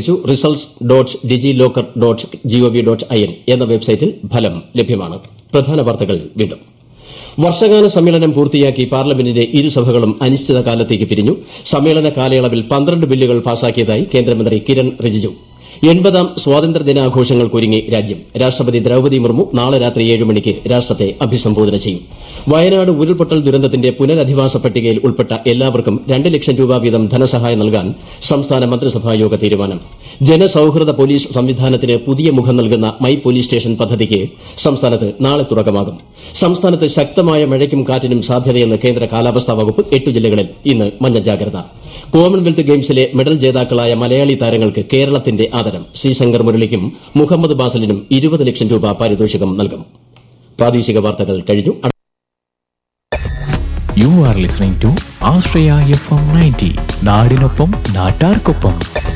പ്രസിദ്ധീകരിച്ചു results dot digilocker dot G O V dot I N എന്ന വെബ്സൈറ്റിൽ ഫലം ലഭ്യമാണ് പ്രധാന വാർത്തകൾ വീണ്ടും വർഷകാല സമ്മേളനം പൂർത്തിയാക്കി പാർലമെന്റിന്റെ ഇരുസഭകളും അനിശ്ചിതകാലത്തേക്ക് പിരിഞ്ഞു സമ്മേളന കാലയളവിൽ പന്ത്രണ്ട് ബില്ലുകൾ പാസാക്കിയതായി കേന്ദ്രമന്ത്രി കിരൺ റിജിജു എൺപതാം സ്വാതന്ത്ര്യദിനാഘോഷങ്ങൾക്കൊരുങ്ങി രാജ്യം രാഷ്ട്രപതി ദ്രൌപദി മുർമു നാളെ രാത്രി ഏഴ് മണിക്ക് രാഷ്ട്രത്തെ അഭിസംബോധന ചെയ്യും വയനാട് ഉരുൾപൊട്ടൽ ദുരന്തത്തിന്റെ പുനരധിവാസ പട്ടികയിൽ ഉൾപ്പെട്ട എല്ലാവർക്കും രണ്ട് ലക്ഷം രൂപ വീതം ധനസഹായം നൽകാൻ സംസ്ഥാന മന്ത്രിസഭായോഗ തീരുമാനം ജനസൌഹൃദ പോലീസ് സംവിധാനത്തിന് പുതിയ മുഖം നൽകുന്ന മൈ പോലീസ് സ്റ്റേഷൻ പദ്ധതിക്ക് സംസ്ഥാനത്ത് നാളെ തുടക്കമാകും സംസ്ഥാനത്ത് ശക്തമായ മഴയ്ക്കും കാറ്റിനും സാധ്യതയെന്ന് കേന്ദ്ര കാലാവസ്ഥാ വകുപ്പ് എട്ട് ജില്ലകളിൽ ഇന്ന് മഞ്ഞ ജാഗ്രത കോമൺവെൽത്ത് ഗെയിംസിലെ മെഡൽ ജേതാക്കളായ മലയാളി താരങ്ങൾക്ക് കേരളത്തിന്റെ ആദരം ശ്രീശങ്കർ മുരളിക്കും മുഹമ്മദ് ബാസലിനും ഇരുപത് ലക്ഷം രൂപ പാരിതോഷികം നൽകും പ്രാദേശിക വാർത്തകൾ കഴിഞ്ഞു you are listening to Ashraya F M ninety നാടിനൊപ്പം നാട്ടാർക്കൊപ്പം